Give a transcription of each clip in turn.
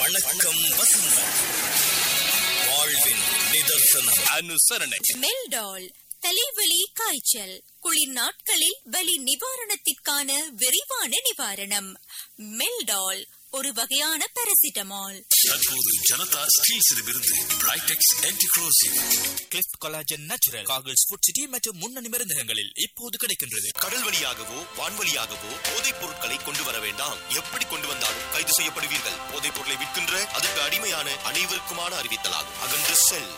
வணக்கம் வசந்தம் வாழ்வின் நிதர்சனம் அனுசரணை மெல்டால் தலைவலி காய்ச்சல் குளிர் நாட்களில் வலி நிவாரணத்திற்கான விரைவான நிவாரணம் மெல்டால் ஒரு வகையான பாராசிட்டமால் தற்போது ஜனதா ஸ்டீல்ஸிடமிருந்து பிரைடெக்ஸ் ஆன்டிக்ரோசிவ் கிளிஃப்ட் கொலாஜன் நேச்சுரல் காகிள்ஸ் ஃபுட் சிட்டி மற்றும் முன்னணி மருந்தகங்களில் இப்போது கிடைக்கின்றது கடல் வழியாகவோ வான்வழியாகவோ போதைப் பொருட்களை கொண்டு வர வேண்டாம் எப்படி கொண்டு வந்தாலும் கைது செய்யப்படுவீர்கள் போதைப் பொருளை விற்கின்ற அதற்கு அடிமையான அனைவருக்குமான அறிவித்தலாகும் அகன்று செல்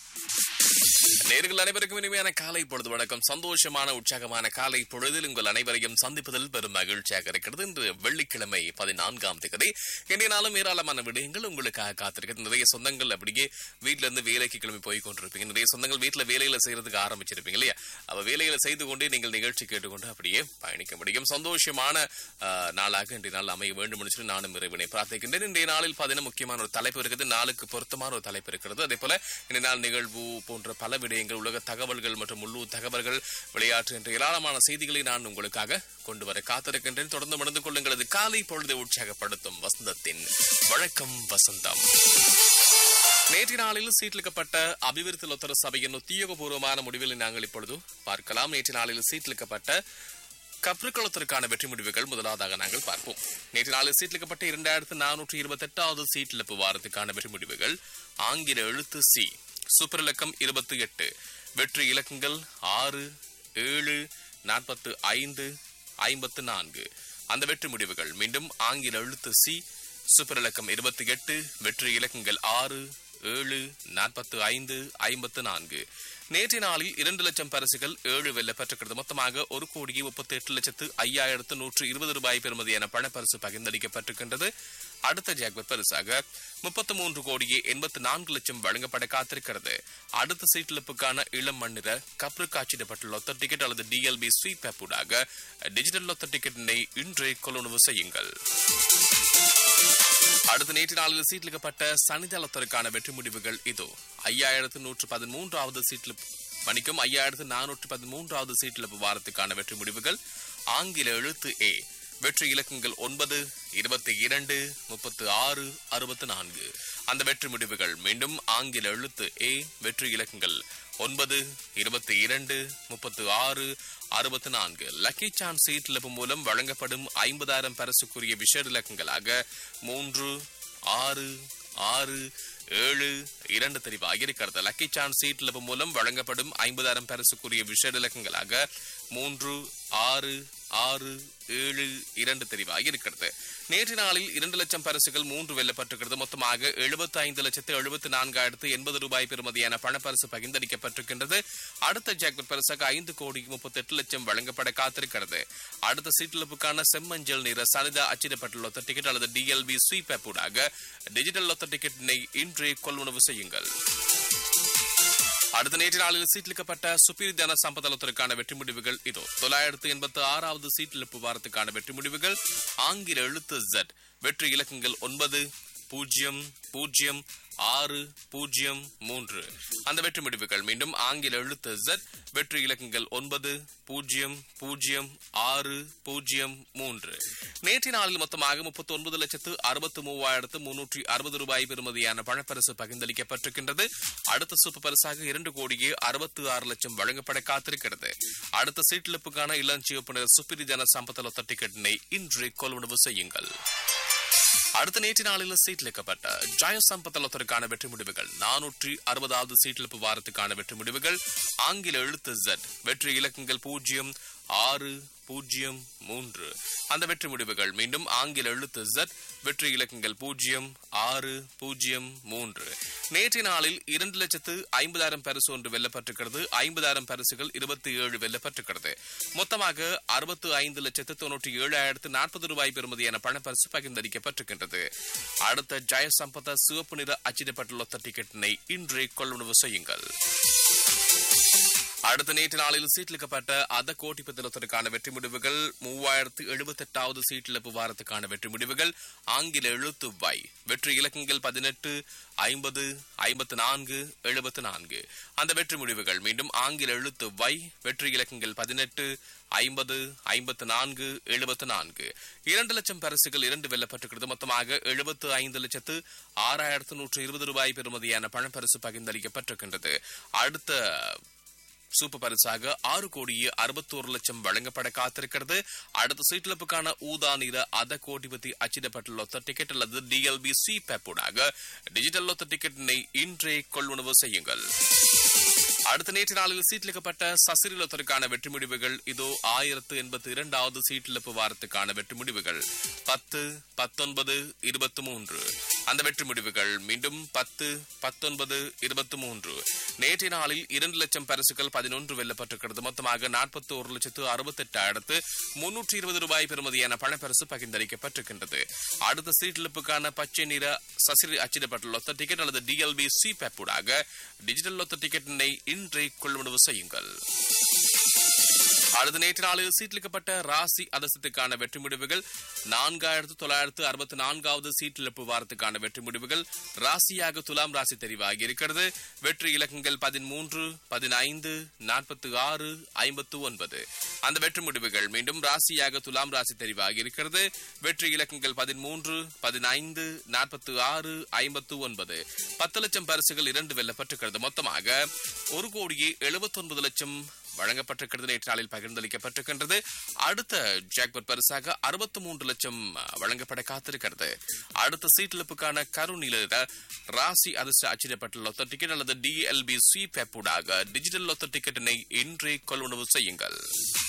நேர்கள் அனைவருக்கும் இனிமையான காலை பொழுது வணக்கம் சந்தோஷமான உற்சாகமான காலை பொழுதில் உங்கள் அனைவரையும் சந்திப்பதில் பெரும் மகிழ்ச்சியாக இருக்கிறது இன்று வெள்ளிக்கிழமை பதினான்காம் தேதி இன்றைய நாளும் ஏராளமான விடயங்கள் உங்களுக்காக காத்திருக்கிறது நிறைய சொந்தங்கள் அப்படியே வீட்ல இருந்து வேலைக்கு கிளம்பி போய் கொண்டிருப்பீங்க நிறைய சொந்தங்கள் வீட்டுல வேலைகளை செய்யறதுக்கு ஆரம்பிச்சிருப்பீங்க இல்லையா அவ வேலைகளை செய்து கொண்டே நீங்கள் நிகழ்ச்சி கேட்டுக்கொண்டு அப்படியே பயணிக்க முடியும் சந்தோஷமான ஆஹ், நாளாக இன்றைய நாள் அமைய வேண்டும் என்று சொல்லி நானும் இறைவனை பிரார்த்திக்கின்றேன் இன்றைய நாளில் பார்த்தீங்கன்னா முக்கியமான ஒரு தலைப்பு இருக்குது நாளுக்கு பொருத்தமான ஒரு தலைப்பு இருக்கிறது அதே போல இன்றைய நாள் நிகழ்வு போன்ற பல விடயங்கள் உலக தகவல்கள் மற்றும் உள்ளூர் தகவல்கள் விளையாட்டு என்ற ஏராளமான செய்திகளை நான் உங்களுக்காக கொண்டு வர காத்திருக்கின்றேன் தொடர்ந்து மணந்து கொள்ளுங்களது காலை பொழுதை உற்சாகப்படுத்தும் வசந்தத்தின் வழக்கம் வசந்தம் நேற்று நாளில் சீட்டிலிக்கப்பட்ட அபிவிருத்தி லொத்தர சபையின் உத்தியோகபூர்வமான முடிவில் நாங்கள் இப்பொழுது பார்க்கலாம் நேற்று நாளில் சீட்டிலிக்கப்பட்ட கப்ருக்களத்திற்கான வெற்றி முடிவுகள் முதலாவதாக நாங்கள் பார்ப்போம் நேற்று நாளில் சீட்டிலிக்கப்பட்ட இரண்டாயிரத்து நானூற்றி இருபத்தி எட்டாவது சீட்டிழப்பு வாரத்துக்கான வெற்றி முடிவுகள் ஆங்கில எழுத்து சி சூப்பர் இலக்கம் இருபத்தி எட்டு வெற்றி இலக்கங்கள் ஆறு ஏழு நாற்பத்து ஐந்து ஐம்பத்து நான்கு அந்த வெற்றி முடிவுகள் மீண்டும் ஆங்கில எழுத்து சி சூப்பர் இலக்கம் இருபத்தி எட்டு வெற்றி இலக்கங்கள் ஆறு ஏழு நாற்பத்து ஐந்து ஐம்பத்து நான்கு நேற்றைய நாளில் இரண்டு லட்சம் பரிசுகள் ஏழு வெல்ல பெற்றுக்கிறது மொத்தமாக ஒரு கோடியே முப்பத்தி எட்டு லட்சத்து ஐயாயிரத்து நூற்று இருபது ரூபாய் பெறுமதியான பணப்பரிசு பகிர்ந்தளிக்கப்பட்டிருக்கின்றது அடுத்த ஜாக்பர் பரிசாக முப்பத்து மூன்று கோடியே எண்பத்து நான்கு லட்சம் வழங்கப்பட காத்திருக்கிறது அடுத்த சீட்டிழப்புக்கான இளம் மண்ணிற கப்ரு காட்சியிடப்பட்ட லொத்த டிக்கெட் அல்லது டிஎல்பி ஸ்வீப் ஊடாக டிஜிட்டல் லொத்த டிக்கெட்டினை இன்றே கொள்ளுணவு செய்யுங்கள் அடுத்த நேற்று நாளில் சீட்டிலிக்கப்பட்ட சனிதளத்திற்கான வெற்றி முடிவுகள் இதோ ஐயாயிரத்து நூற்று பதிமூன்றாவது சீட்டில் மணிக்கும் ஐயாயிரத்து நானூற்று பதிமூன்றாவது சீட்டில் வாரத்துக்கான வெற்றி முடிவுகள் ஆங்கில எழுத்து ஏ வெற்றி இலக்கங்கள் ஒன்பது இருபத்தி இரண்டு முப்பத்து ஆறு அறுபத்து நான்கு அந்த வெற்றி முடிவுகள் மீண்டும் ஆங்கில எழுத்து ஏ வெற்றி இலக்கங்கள் ஒன்பது இருபத்தி இரண்டு முப்பத்து ஆறு அறுபத்தி நான்கு லக்கி சான்ஸ் சீட்டிழப்பு மூலம் வழங்கப்படும் ஐம்பதாயிரம் பரிசுக்குரிய விஷேட இலக்கங்களாக மூன்று ஆறு ஆறு ஏழு இரண்டு தெரிவாக இருக்கிறது லக்கி சான்ஸ் சீட்டிழப்பு மூலம் வழங்கப்படும் ஐம்பதாயிரம் பரிசுக்குரிய விஷேட இலக்கங்களாக மூன்று ஆறு ஆறு ஏழு இரண்டு தெரிவாக இருக்கிறது நேற்று நாளில் இரண்டு லட்சம் பரிசுகள் மூன்று வெல்லப்பட்டிருக்கிறது மொத்தமாக எழுபத்தி ஐந்து லட்சத்து எழுபத்தி நான்காயிரத்து எண்பது ரூபாய் பெறுமதியான பணப்பரிசு பகிர்ந்தளிக்கப்பட்டிருக்கின்றது அடுத்த ஜாக்பட் பரிசாக ஐந்து கோடி முப்பத்தி எட்டு லட்சம் வழங்கப்பட காத்திருக்கிறது அடுத்த சீட்டிழப்புக்கான செம்மஞ்சள் நிற சனிதா அச்சிடப்பட்டுள்ள லொத்த டிக்கெட் அல்லது டிஎல்பி ஸ்வீப் ஊடாக டிஜிட்டல் லொத்த டிக்கெட்டினை இன்றே கொள்வனவு செய்யுங்கள் அடுத்த நேற்று நாளில் சீட்டிலிக்கப்பட்ட சுப்பீர் தன சம்பதளத்திற்கான வெற்றி முடிவுகள் இதோ தொள்ளாயிரத்து எண்பத்தி ஆறாவது சீட்டிழப்பு வாரத்துக்கான வெற்றி முடிவுகள் ஆங்கில எழுத்து Z வெற்றி இலக்கங்கள் ஒன்பது பூஜ்ஜியம் பூஜ்ஜியம் ஆறு பூஜ்ஜியம் மூன்று அந்த வெற்றி முடிவுகள் மீண்டும் ஆங்கில எழுத்து Z வெற்றி இலக்கங்கள் ஒன்பது பூஜ்ஜியம் பூஜ்ஜியம் ஆறு பூஜ்ஜியம் மூன்று நேற்று நாளில் மொத்தமாக முப்பத்தி ஒன்பது லட்சத்து அறுபத்து மூவாயிரத்து முன்னூற்றி அறுபது ரூபாய் பெறுமதியான பணப்பரிசு பகிர்ந்தளிக்கப்பட்டிருக்கின்றது அடுத்த சூப்பர் பரிசாக இரண்டு கோடியே அறுபத்து ஆறு லட்சம் வழங்கப்பட காத்திருக்கிறது அடுத்த சீட்டிழப்புக்கான இளஞ்சிவப்பு நிற சுப்பிரி ஜன சம்பத்தலொத்த டிக்கெட்டினை இன்று கொள்வனவு செய்யுங்கள் அடுத்த நேற்று நாளில் சீட்டிலிக்கப்பட்ட ஜய சம்பத்தலத்திற்கான வெற்றி முடிவுகள் நானூற்றி அறுபதாவது சீட்டிழப்பு வாரத்துக்கான வெற்றி முடிவுகள் ஆங்கில எழுத்து Z வெற்றி இலக்கங்கள் பூஜ்ஜியம் ஆறு பூஜ்ஜியம் மூன்று அந்த வெற்றி முடிவுகள் மீண்டும் ஆங்கில எழுத்து Z வெற்றி இலக்கங்கள் பூஜ்ஜியம் ஆறு பூஜ்ஜியம் மூன்று நேற்றைய நாளில் இரண்டு லட்சத்து ஐம்பதாயிரம் பரிசு ஒன்று வெல்லப்பட்டிருக்கிறது ஐம்பதாயிரம் பரிசுகள் இருபத்தி ஏழு வெல்லப்பட்டிருக்கிறது மொத்தமாக அறுபத்து ஐந்து லட்சத்து தொன்னூற்றி ஏழாயிரத்து நாற்பது ரூபாய் பெறுமதியான பணப்பரிசு பகிர்ந்தளிக்கப்பட்டிருக்கின்றது அடுத்த ஜெய சம்பத சிவப்பு நிற அச்சிடப்பட்டுள்ள டிக்கெட்டினை இன்றே கொள்வனவு செய்யுங்கள் அடுத்த நேற்று நாளில் சீட்டிலிக்கப்பட்ட அத கோட்டிப்பத்திரத்திற்கான வெற்றி முடிவுகள் மூவாயிரத்து எழுபத்தி எட்டாவது சீட்டிழப்பு வாரத்துக்கான வெற்றி முடிவுகள் ஆங்கில எழுத்து வை வெற்றி இலக்கங்கள் பதினெட்டு ஐம்பது ஐம்பத்து நான்கு எழுபத்து நான்கு அந்த வெற்றி முடிவுகள் மீண்டும் ஆங்கில எழுத்து வை வெற்றி இலக்கங்கள் பதினெட்டு ஐம்பது ஐம்பத்து நான்கு எழுபத்து நான்கு இரண்டு லட்சம் பரிசுகள் இரண்டு வெல்லப்பட்டிருக்கிறது மொத்தமாக எழுபத்து ஐந்து லட்சத்து ஆறாயிரத்து நூற்று இருபது ரூபாய் பெறுமதியான பணப்பரிசு பகிர்ந்தளிக்கப்பட்டிருக்கின்றது அடுத்த சூப்பர் பரிசாக ஆறு கோடியே அறுபத்தோரு லட்சம் வழங்கப்பட காத்திருக்கிறது அடுத்த சீட்டிழப்புக்கான ஊதா நிற அத கோடிபதி அச்சிடப்பட்ட லொத்த டிக்கெட் அல்லது டிஎல்பி சி பேப்பூடாக டிஜிட்டல் லொத்த டிக்கெட்டினை இன்றே கொள்வனவு செய்யுங்கள் அடுத்த நேற்று நாளில் சீட்டிலிக்கப்பட்ட சசிரி லொத்தருக்கான வெற்றி முடிவுகள் இதோ ஆயிரத்து எண்பத்தி இரண்டாவது சீட்டிழப்பு வாரத்துக்கான வெற்றி முடிவுகள் பத்து பத்தொன்பது இருபத்தி மூன்று அந்த வெற்றி முடிவுகள் மீண்டும் பத்து பத்தொன்பது இருபத்தி மூன்று நேற்றைய நாளில் இரண்டு லட்சம் பரிசுகள் பதினொன்று வெல்லப்பட்டிருக்கிறது மொத்தமாக நாற்பத்தி ஒரு லட்சத்து அறுபத்தி எட்டாயிரத்து முன்னூற்றி இருபது ரூபாய் பெறுமதியான பணப்பரிசு பகிர்ந்தளிக்கப்பட்டிருக்கின்றது அடுத்த சீட்டிழப்புக்கான பச்சை நிற சசிரி அச்சிடப்பட்ட லொத்த டிக்கெட் அல்லது டிஎல்பி சி பேப்பூடாக டிஜிட்டல் லொத்த டிக்கெட்டினை இன்றே கொள்வனவு செய்யுங்கள் அடுத்த நேற்று நாளில் சீட்டிலிக்கப்பட்ட ராசி அதசத்துக்கான வெற்றி முடிவுகள் நான்காயிரத்து தொள்ளாயிரத்து அறுபத்தி நான்காவது சீட்டிழப்பு வாரத்துக்கான வெற்றி முடிவுகள் ராசியாக துலாம் ராசி தெரிவாகி இருக்கிறது வெற்றி இலக்கங்கள் பதிமூன்று பதினைந்து நாற்பத்தி ஆறு ஐம்பத்து ஒன்பது அந்த வெற்றி முடிவுகள் மீண்டும் ராசியாக துலாம் ராசி தெரிவாகி இருக்கிறது வெற்றி இலக்கங்கள் பதிமூன்று பதினைந்து நாற்பத்தி ஆறு ஐம்பத்து ஒன்பது பத்து லட்சம் பரிசுகள் இரண்டு வெல்லப்பட்டிருக்கிறது மொத்தமாக ஒரு கோடியே எழுபத்தி ஒன்பது லட்சம் வழங்கப்பட்டிருக்கிறது நேற்று நாளில் பகிர்ந்தளிக்கப்பட்டிருக்கின்றது அடுத்த ஜாக்பட் பரிசாக அறுபத்தி மூன்று லட்சம் வழங்கப்பட காத்திருக்கிறது அடுத்த சீட்டிழப்புக்கான கருநில ராசி அதிர்ஷ்ட அச்சிடப்பட்ட லொத்த டிக்கெட் அல்லது டிஎல்பி சி பேப்பூடாக டிஜிட்டல் லொத்த டிக்கெட்டினை இன்றே கொள்வனவு செய்யுங்கள்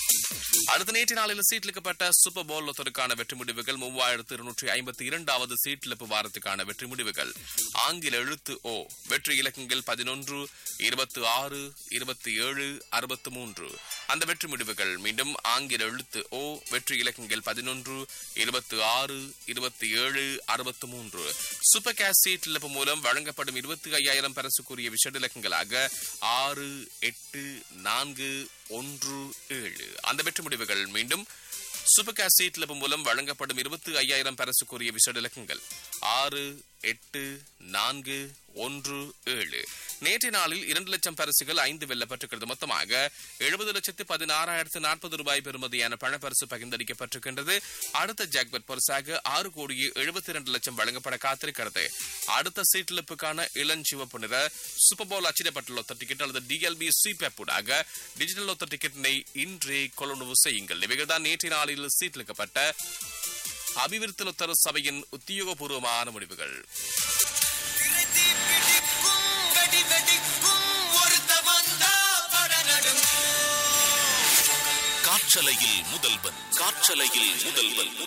அடுத்த நேற்று நாளில் சீட்டிலிக்கப்பட்ட சூப்பர் போல் லொத்தருக்கான வெற்றி முடிவுகள் மூவாயிரத்து இருநூற்றி ஐம்பத்தி இரண்டாவது சீட்டிழப்பு வாரத்துக்கான வெற்றி முடிவுகள் ஆங்கில எழுத்து ஓ வெற்றி இலக்கங்கள் பதினொன்று இருபத்தி ஆறு இருபத்தி ஏழு அறுபத்து மூன்று அந்த வெற்றி முடிவுகள் மீண்டும் ஆங்கில எழுத்து ஓ வெற்றி இலக்கங்கள் பதினொன்று இருபத்தி ஆறு இருபத்தி ஏழு அறுபத்து மூன்று சூப்பர் கேஷ் சீட்டிழப்பு மூலம் வழங்கப்படும் இருபத்தி ஐயாயிரம் பரிசுக்குரிய விஷட இலக்கங்களாக ஆறு எட்டு நான்கு ஒன்று ஏழு அந்த வெற்றி முடிவுகள் மீண்டும் சூப்பர் கேஷ் சீட்லப்பு மூலம் வழங்கப்படும் இருபத்தி ஐயாயிரம் பரிசுக்குரிய விசேட இலக்கங்கள் ஆறு எட்டு நான்கு ஒன்று ஏழு நேற்றைய நாளில் இரண்டு லட்சம் பரிசுகள் ஐந்து வெல்லப்பட்டிருக்கிறது மொத்தமாக எழுபது லட்சத்து பதினாறாயிரத்து நாற்பது ரூபாய் பெறுமதியான பணப்பரிசு பகிர்ந்தளிக்கப்பட்டிருக்கின்றது அடுத்த ஜாக்பட் பரிசாக ஆறு கோடியே எழுபத்தி இரண்டு லட்சம் வழங்கப்பட காத்திருக்கிறது அடுத்த சீட்டிழப்புக்கான இளஞ்சிவப்பு நிற சூப்பர் போல் அச்சிடப்பட்ட லொத்த டிக்கெட் அல்லது டிஎல்பி சி பேப்பூடாக டிஜிட்டல் லொத்த டிக்கெட்டினை இன்றே கொள்ளுணவு செய்யுங்கள் இவைகள் தான் நேற்றைய நாளில் சீட்டிலிக்கப்பட்ட அபிவிருத்தி லொத்தர சபையின் உத்தியோகபூர்வமான முடிவுகள் காற்றலையில் முதல்வன் காற்றலையில் முதல்வன்